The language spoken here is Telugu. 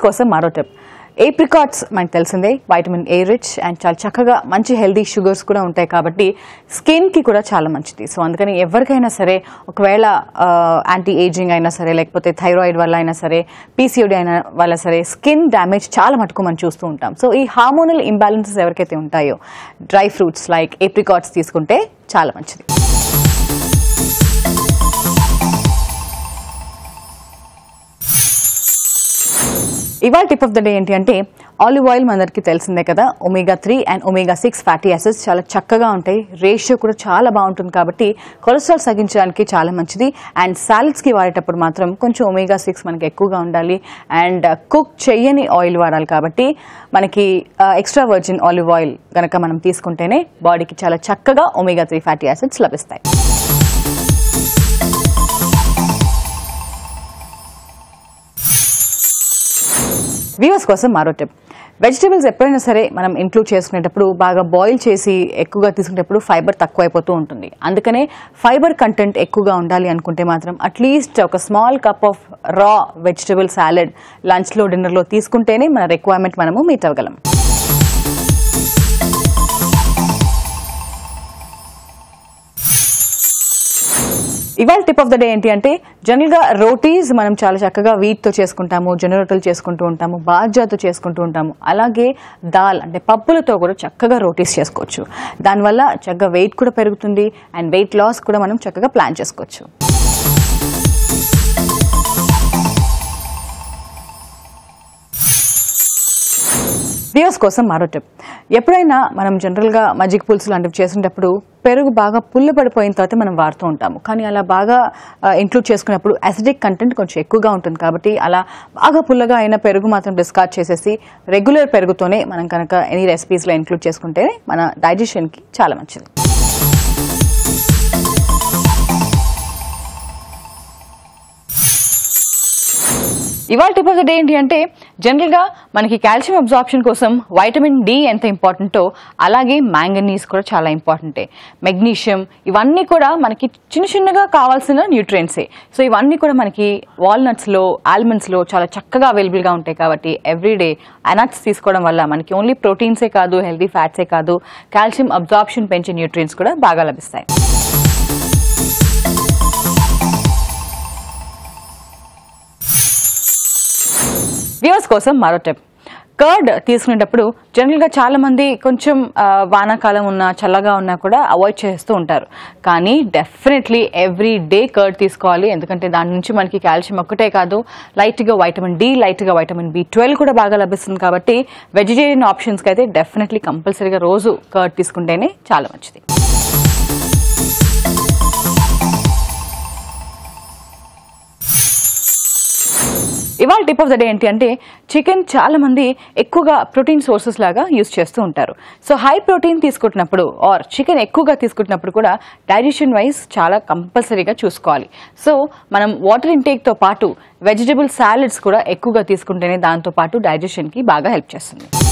కోసం మరో టిప్ ఏప్రికాట్స్ మనకు తెలిసిందే వైటమిన్ ఏ రిచ్ అండ్ చాలా చక్కగా మంచి హెల్దీ షుగర్స్ కూడా ఉంటాయి కాబట్టి స్కిన్కి కూడా చాలా మంచిది సో అందుకని ఎవరికైనా సరే ఒకవేళ యాంటీ ఏజింగ్ అయినా సరే లేకపోతే థైరాయిడ్ వల్ల అయినా సరే పీసీఓడి అయినా వల్ల సరే స్కిన్ డ్యామేజ్ చాలా మటుకు మనం చూస్తూ ఉంటాం సో ఈ హార్మోనల్ ఇంబ్యాలెన్సెస్ ఎవరికైతే ఉంటాయో డ్రై ఫ్రూట్స్ లైక్ ఏప్రికాట్స్ తీసుకుంటే చాలా మంచిది ఇవాళ టిప్ ఆఫ్ ద డే ఏంటి అంటే ఆలివ్ ఆయిల్ మనందరికీ తెలిసిందే కదా omega three and omega six fatty acids చాలా చక్కగా ఉంటాయి రేషియో కూడా చాలా బాగుంటుంది కాబట్టి కొలెస్ట్రాల్ తగ్గించడానికి చాలా మంచిది అండ్ సాలడ్స్కి వాడేటప్పుడు మాత్రం కొంచెం ఒమేగా సిక్స్ మనకి ఎక్కువగా ఉండాలి అండ్ కుక్ చెయ్యని ఆయిల్ వాడాలి కాబట్టి మనకి ఎక్స్ట్రా వర్జిన్ ఆలివ్ ఆయిల్ కనుక మనం తీసుకుంటేనే బాడీకి చాలా చక్కగా ఒమేగా త్రీ ఫ్యాటీ యాసిడ్స్ లభిస్తాయి వ్యూవర్స్ కోసం మరో టిప్ వెజిటేబుల్స్ ఎప్పుడైనా సరే మనం ఇంక్లూడ్ చేసుకునేటప్పుడు బాగా బాయిల్ చేసి ఎక్కువగా తీసుకునేటప్పుడు ఫైబర్ తక్కువ అయిపోతూ ఉంటుంది అందుకనే ఫైబర్ కంటెంట్ ఎక్కువగా ఉండాలి అనుకుంటే మాత్రం అట్లీస్ట్ ఒక small cup of raw vegetable salad లంచ్లో డిన్నర్లో తీసుకుంటేనే మన రిక్వైర్మెంట్ మనము మీట్ అవ్వగలం ఇవాళ టిప్ ఆఫ్ ద డే ఏంటి అంటే జనరల్గా రోటీస్ మనం చాలా చక్కగా వీట్తో చేసుకుంటాము జొన్న రొట్టెలు చేసుకుంటూ ఉంటాము బాజ్యాతో చేసుకుంటూ ఉంటాము అలాగే దాల్ అంటే పప్పులతో కూడా చక్కగా రోటీస్ చేసుకోవచ్చు దానివల్ల చక్కగా వెయిట్ కూడా పెరుగుతుంది అండ్ వెయిట్ లాస్ కూడా మనం చక్కగా ప్లాన్ చేసుకోవచ్చు వ్యూస్ కోసం మరో టిప్ ఎప్పుడైనా మనం జనరల్గా మజ్జిగ పులుసు లాంటివి చేసేటప్పుడు పెరుగు బాగా పుల్ల పడిపోయిన తర్వాత మనం వాడుతూ ఉంటాము కానీ అలా బాగా ఇంక్లూడ్ చేసుకున్నప్పుడు అసిడిక్ కంటెంట్ కొంచెం ఎక్కువగా ఉంటుంది కాబట్టి అలా బాగా పుల్లగా అయిన పెరుగు మాత్రం డిస్కార్డ్ చేసేసి రెగ్యులర్ పెరుగుతోనే మనం కనుక ఎనీ రెసిపీస్లో ఇంక్లూడ్ చేసుకుంటే మన డైజెషన్కి చాలా మంచిది ఇవాళ టిప్ ఆఫ్ ద డే ఏంటి అంటే జనరల్గా మనకి కాల్షియం అబ్జార్ప్షన్ కోసం వైటమిన్ డి ఎంత ఇంపార్టెంటో అలాగే మ్యాంగనీస్ కూడా చాలా ఇంపార్టెంటే మెగ్నీషియం ఇవన్నీ కూడా మనకి చిన్న చిన్నగా కావాల్సిన న్యూట్రియంట్సే సో ఇవన్నీ కూడా మనకి వాల్నట్స్లో ఆల్మండ్స్లో చాలా చక్కగా అవైలబుల్గా ఉంటాయి కాబట్టి ఎవ్రీడే నట్స్ తీసుకోవడం వల్ల మనకి ఓన్లీ ప్రోటీన్సే కాదు హెల్దీ ఫ్యాట్సే కాదు కాల్షియం అబ్జార్ప్షన్ పెంచే న్యూట్రియంట్స్ కూడా బాగా లభిస్తాయి వ్యూవర్స్ కోసం మరో టిప్ కర్డ్ తీసుకునేటప్పుడు జనరల్గా చాలా మంది కొంచెం ఆ, వానాకాలం ఉన్నా చల్లగా ఉన్నా కూడా అవాయిడ్ చేస్తూ ఉంటారు కానీ డెఫినెట్లీ ఎవ్రీ డే కర్డ్ తీసుకోవాలి ఎందుకంటే దాని నుంచి మనకి కాల్షియం ఒక్కటే కాదు లైట్గా వైటమిన్ డి లైట్గా వైటమిన్ బి ట్వెల్వ్ కూడా బాగా లభిస్తుంది కాబట్టి వెజిటేరియన్ ఆప్షన్స్కి అయితే డెఫినెట్లీ కంపల్సరీగా రోజు కర్డ్ తీసుకుంటేనే చాలా మంచిది ఇవాళ టిప్ ఆఫ్ ద డే ఏంటి అంటే చికెన్ చాలా మంది ఎక్కువగా ప్రోటీన్ సోర్సెస్ లాగా యూస్ చేస్తూ ఉంటారు సో హై ప్రోటీన్ తీసుకుంటున్నప్పుడు ఆర్ చికెన్ ఎక్కువగా తీసుకుంటున్నప్పుడు కూడా డైజెషన్ వైజ్ చాలా కంపల్సరీగా చూసుకోవాలి సో మనం వాటర్ ఇంటేక్తో పాటు వెజిటబుల్ సాలెడ్స్ కూడా ఎక్కువగా తీసుకుంటేనే దాంతో పాటు డైజెషన్కి బాగా హెల్ప్ చేస్తుంది